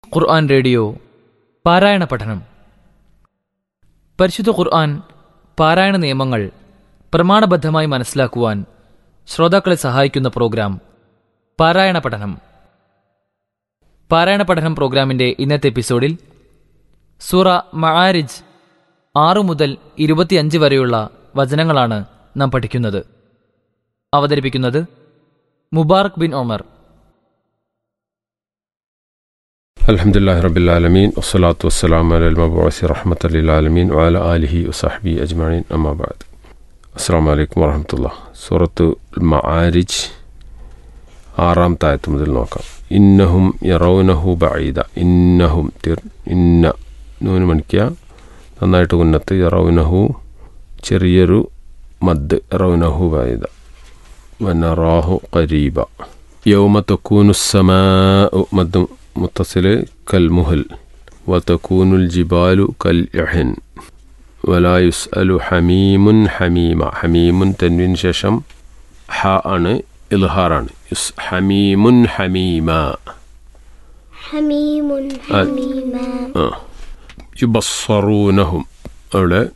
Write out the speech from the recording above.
ഖുർആൻ radio പാരായണ പഠനം പരിശുദ്ധ ഖുർആൻ പാരായണ നിയമങ്ങൾ പ്രമാണബദ്ധമായി മനസ്സിലാക്കുവാൻ ശ്രോതാക്കളെ സഹായിക്കുന്ന പ്രോഗ്രാം പാരായണ പഠനം പാരായണ പഠനം പ്രോഗ്രാമിന്റെ ഇന്നത്തെ എപ്പിസോഡിൽ സൂറ മആരിജ് ആറു മുതൽ ഇരുപത്തിയഞ്ച് വരെയുള്ള വചനങ്ങളാണ് നാം പഠിക്കുന്നത് അവതരിപ്പിക്കുന്നത് മുബാറക് ബിൻ ഒമർ الحمد لله رب العالمين والصلاة والسلام على المبعوث رحمة للعالمين وعلى آله وصحبه أجمعين أما بعد السلام عليكم ورحمة الله سورة المعارج ആറാം തായത്ത് മുതൽ നോക്കാം ഇന്നഹും യറൗനഹു ബഈദ ഇന്നഹും തിർ ഇന്ന നൂന് മണിക്കുക നന്നായിട്ട് ഉന്നത്ത് യറൗനഹു ചെറിയൊരു മദ് യറൗനഹു ബഈദ വനറാഹു ഖരീബ യൗമ തക്കൂനു السماء മദ് മുത്തസിൽ കൽമുഹൽ وتكون الجبال كالعهن ولا يسأل حميم حميم حميم تنوين ശേഷം ഹ ആണ് ഇൽഹാറാണ് യുസ് ഹമീമുൻ ഹമീമ حميم حميما യുബസ്സറൂനഹും അവിടെ